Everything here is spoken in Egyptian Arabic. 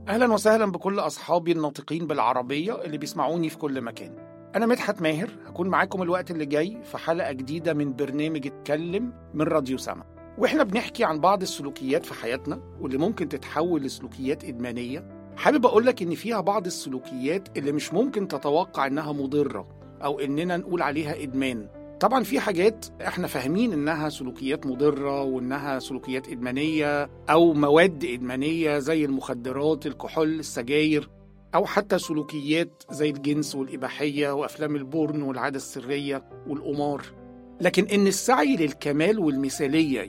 أهلا وسهلا بكل أصحابي الناطقين بالعربية اللي بيسمعوني في كل مكان أنا مدحت ماهر هكون معاكم الوقت اللي جاي في حلقة جديدة من برنامج اتكلم من راديو سما وإحنا بنحكي عن بعض السلوكيات في حياتنا واللي ممكن تتحول لسلوكيات إدمانية حابب أقولك إن فيها بعض السلوكيات اللي مش ممكن تتوقع إنها مضرة أو إننا نقول عليها إدمان طبعا في حاجات احنا فاهمين انها سلوكيات مضره وانها سلوكيات ادمانيه او مواد ادمانيه زي المخدرات الكحول السجاير او حتى سلوكيات زي الجنس والاباحيه وافلام البورن والعاده السريه والقمار لكن ان السعي للكمال والمثاليه